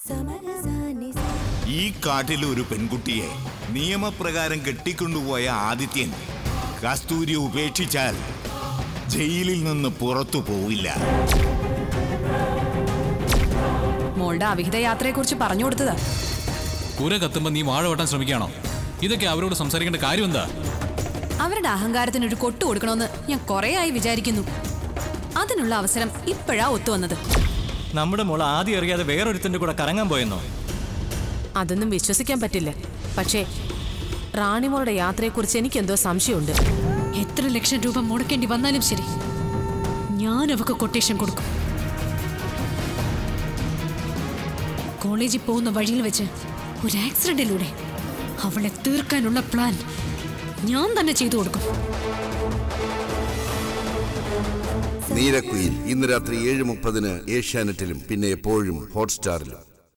ഈ കാട്ടിലെ ഒരു പെൺകുട്ടിയെ നിയമപ്രകാരം കെട്ടിക്കൊണ്ടുപോയ ആദിത്യൻ കസ്തൂരി ഉപേക്ഷിച്ചാൽ ജയിലിൽ നിന്ന് പുറത്തു പോവില്ല മോളുടെ അവിഹിത യാത്രയെക്കുറിച്ച് പറഞ്ഞു കൊടുത്തതാ പുര കത്തുമ്പോ നീ വാഴ വെട്ടാൻ ശ്രമിക്കുകയാണോ ഇതൊക്കെ അവരോട് സംസാരിക്കേണ്ട കാര്യം എന്താ അവരുടെ അഹങ്കാരത്തിന് ഒരു കൊട്ടു കൊടുക്കണമെന്ന് ഞാൻ കുറേ ആയി വിചാരിക്കുന്നു അതിനുള്ള അവസരം ഇപ്പോഴാ ഒത്തുവന്നത് നമ്മുടെ മോൾ ആദ്യം അറിയാതെ വേറൊരുത്തന്റെ കൂടെ കറങ്ങാൻ പോയെന്നോ അതൊന്നും വിശ്വസിക്കാൻ പറ്റില്ല പക്ഷേ റാണിമോളുടെ യാത്രയെക്കുറിച്ച് എനിക്കെന്തോ സംശയമുണ്ട് എത്ര ലക്ഷം രൂപ മുടക്കേണ്ടി വന്നാലും ശരി ഞാൻ അവക്ക് കൊട്ടേഷൻ കൊടുക്കും കോളേജിൽ പോകുന്ന വഴിയിൽ വെച്ച് ഒരു ആക്സിഡന്റിലൂടെ അവളെ തീർക്കാനുള്ള പ്ലാൻ ഞാൻ തന്നെ ചെയ്തു കൊടുക്കും നീരക്കുയിൽ ഇന്ന് രാത്രി ഏഴ് മുപ്പതിന് ഏഷ്യാനെറ്റിലും പിന്നെ എപ്പോഴും ഹോട്ട്സ്റ്റാറിലും